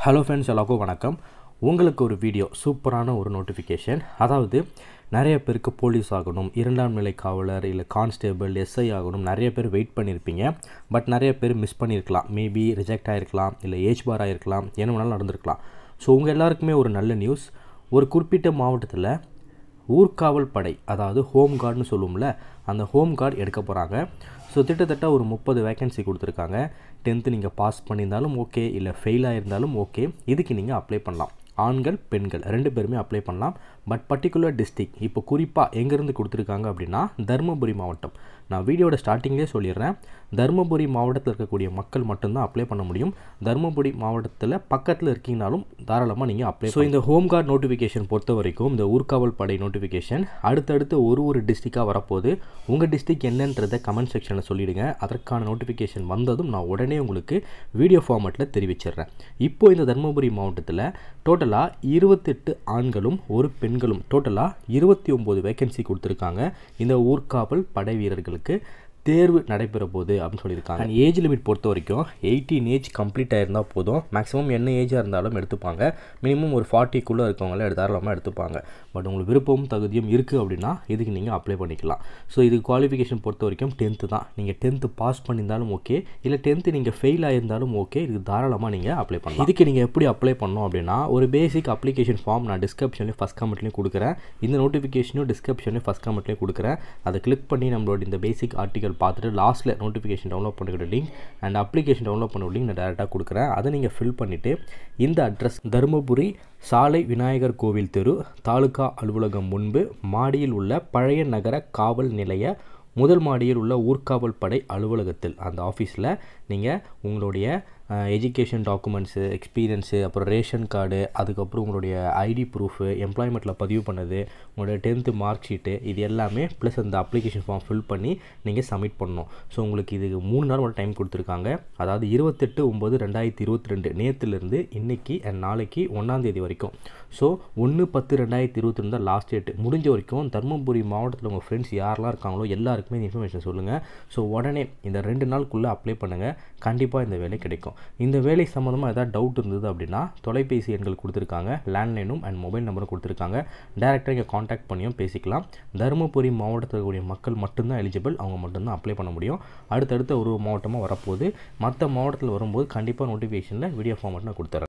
hello friends எல்லாருக்கும் வணக்கம் உங்களுக்கு ஒரு வீடியோ சூப்பரான ஒரு நோட்டிஃபிகேஷன் அதாவது நிறைய பேருக்கு போலீஸ் ஆகணும் இரண்டாம் நிலை காவலர் இல்லை கான்ஸ்டேபிள் எஸ்ஐ ஆகணும் நிறைய பேர் வெயிட் பண்ணியிருப்பீங்க பட் நிறைய பேர் மிஸ் பண்ணியிருக்கலாம் மேபி ரிஜெக்ட் ஆகிருக்கலாம் இல்லை ஏஜ் பார் ஆகிருக்கலாம் என்ன வேணாலும் நடந்திருக்கலாம் ஸோ உங்கள் எல்லாருக்குமே ஒரு நல்ல நியூஸ் ஒரு குறிப்பிட்ட மாவட்டத்தில் ஊர்காவல் படை அதாவது ஹோம் கார்டுன்னு சொல்லுவோம்ல அந்த ஹோம் கார்டு எடுக்க போகிறாங்க ஸோ கிட்டத்தட்ட ஒரு முப்பது வேகன்சி கொடுத்துருக்காங்க டென்த்து நீங்கள் பாஸ் பண்ணியிருந்தாலும் ஓகே இல்லை ஃபெயில் ஆகிருந்தாலும் ஓகே இதுக்கு நீங்கள் அப்ளை பண்ணலாம் ஆண்கள் பெண்கள் ரெண்டு பேருமே அப்ளை பண்ணலாம் பட் பர்டிகுலர் டிஸ்ட்ரிக் இப்போ குறிப்பாக எங்கேருந்து கொடுத்துருக்காங்க அப்படின்னா தருமபுரி மாவட்டம் நான் வீடியோட ஸ்டார்டிங்லேயே சொல்லிடுறேன் தருமபுரி மாவட்டத்தில் இருக்கக்கூடிய மக்கள் மட்டும்தான் அப்ளை பண்ண முடியும் தருமபுரி மாவட்டத்தில் பக்கத்தில் இருக்கீங்கனாலும் தாராளமாக நீங்கள் அப்ளை ஸோ இந்த ஹோம் கார்டு நோட்டிஃபிகேஷன் பொறுத்த வரைக்கும் இந்த ஊர்காவல் படை நோட்டிஃபிகேஷன் அடுத்தடுத்து ஒரு ஒரு டிஸ்ட்ரிக்டாக வரப்போகுது உங்கள் டிஸ்ட்ரிக் என்னன்றதை கமெண்ட் செக்ஷனில் சொல்லிவிடுங்க அதற்கான நோட்டிஃபிகேஷன் வந்ததும் நான் உடனே உங்களுக்கு வீடியோ ஃபார்மேட்டில் தெரிவிச்சிடுறேன் இப்போ இந்த தருமபுரி மாவட்டத்தில் டோட்டலாக இருபத்தெட்டு ஆண்களும் ஒரு பெண்களும் டோட்டலாக இருபத்தி ஒம்பது வேகன்சி கொடுத்துருக்காங்க இந்த ஊர்காவல் படை வீரர்களுக்கு தேர்வு நடைபெற போகுது அப்படின்னு சொல்லியிருக்காங்க அண்ட் ஏஜ் லிமிட் பொறுத்த வரைக்கும் எயிட்டீன் ஏஜ் கம்ப்ளீட் ஆயிருந்தால் போதும் மேக்ஸிமம் என்ன ஏஜாக இருந்தாலும் எடுத்துப்பாங்க மினிமம் ஒரு ஃபார்ட்டிக்குள்ளே இருக்கவங்கள தாராளமாக எடுத்துப்பாங்க பட் உங்களுக்கு விருப்பமும் தகுதியும் இருக்குது அப்படின்னா இதுக்கு நீங்கள் அப்ளை பண்ணிக்கலாம் ஸோ இது குவாலிஃபிகேஷன் பொறுத்த வரைக்கும் டென்த்து தான் நீங்கள் டென்த்து பாஸ் பண்ணியிருந்தாலும் ஓகே இல்லை டென்த்து நீங்கள் ஃபெயில் ஆயிருந்தாலும் ஓகே இதுக்கு தாராளமாக நீங்கள் அப்ளை பண்ணலாம் இதுக்கு நீங்கள் எப்படி அப்ளை பண்ணணும் அப்படின்னா ஒரு பேசிக் அப்ளிகேஷன் ஃபார்ம் நான் டிஸ்கிரிப்ஷன்லேயும் ஃபஸ்ட் கமெண்ட்லேயும் கொடுக்குறேன் இந்த நோட்டிஃபிகேஷனும் டிஸ்கிரிப்ஷன்லேயும் ஃபஸ்ட் கமெண்ட்லேயும் கொடுக்குறேன் அதை கிளிக் பண்ணி நம்மளோட இந்த பேசிக் ஆர்டிகல் பார்த்துட்டு லாஸ்ட்டில் நோட்டிஃபிகேஷன் டவுன்லோட் பண்ணிக்கிற லிங்க் அண்ட் அப்ளிகேஷன் டவுன்லோட் பண்ண லிங்க் நான் டேரெக்டாக கொடுக்குறேன் அதை நீங்கள் ஃபில் பண்ணிவிட்டு இந்த அட்ரஸ் தருமபுரி சாலை விநாயகர் கோவில் தெரு தாலுகா அலுவலகம் முன்பு மாடியில் உள்ள பழைய நகர காவல் நிலைய முதல் மாடியில் உள்ள ஊர்காவல் படை அலுவலகத்தில் அந்த ஆஃபீஸில் நீங்கள் உங்களுடைய எஜுகேஷன் டாக்குமெண்ட்ஸு எக்ஸ்பீரியன்ஸு அப்புறம் ரேஷன் கார்டு அதுக்கப்புறம் உங்களுடைய ஐடி ப்ரூஃபு எம்ப்ளாய்மெண்ட்டில் பதிவு பண்ணது உங்களுடைய டென்த்து மார்க் ஷீட்டு இது எல்லாமே ப்ளஸ் அந்த அப்ளிகேஷன் ஃபார்ம் ஃபில் பண்ணி நீங்கள் சப்மிட் பண்ணணும் ஸோ உங்களுக்கு இதுக்கு மூணு நாள் மட்டும் டைம் கொடுத்துருக்காங்க அதாவது இருபத்தெட்டு ஒம்பது ரெண்டாயிரத்தி இருபத்தி ரெண்டு நேற்றுலேருந்து இன்றைக்கி அண்ட் நாளைக்கு ஒன்றாந்தேதி வரைக்கும் ஸோ ஒன்று பத்து ரெண்டாயிரத்தி இருபத்தி ரெண்டு தான் லாஸ்ட் டேட்டு முடிஞ்ச வரைக்கும் தருமபுரி மாவட்டத்தில் உங்கள் ஃப்ரெண்ட்ஸ் யாரெல்லாம் இருக்காங்களோ எல்லாருக்குமே இந்த இன்ஃபர்மேஷன் சொல்லுங்கள் ஸோ உடனே இந்த ரெண்டு நாளுக்குள்ளே அப்ளை பண்ணுங்கள் கண்டிப்பாக இந்த வேலை கிடைக்கும் இந்த வேலை சம்மந்தமாக ஏதாவது டவுட் இருந்தது அப்படின்னா தொலைபேசி எண்கள் கொடுத்துருக்காங்க லேண்ட்லைனும் அண்ட் மொபைல் நம்பரும் கொடுத்துருக்காங்க டேரெக்டாக இங்கே காண்டாக்ட் பண்ணியும் பேசிக்கலாம் தருமபுரி மாவட்டத்தில் இருக்கக்கூடிய மக்கள் மட்டும்தான் எலிஜிபிள் அவங்க மட்டும்தான் அப்ளை பண்ண முடியும் அடுத்தடுத்த ஒரு மாவட்டமாக வரப்போகுது மற்ற மாவட்டத்தில் வரும்போது கண்டிப்பாக நோட்டிஃபிகேஷனில் வீடியோ ஃபார்மேட் நான் கொடுத்துறேன்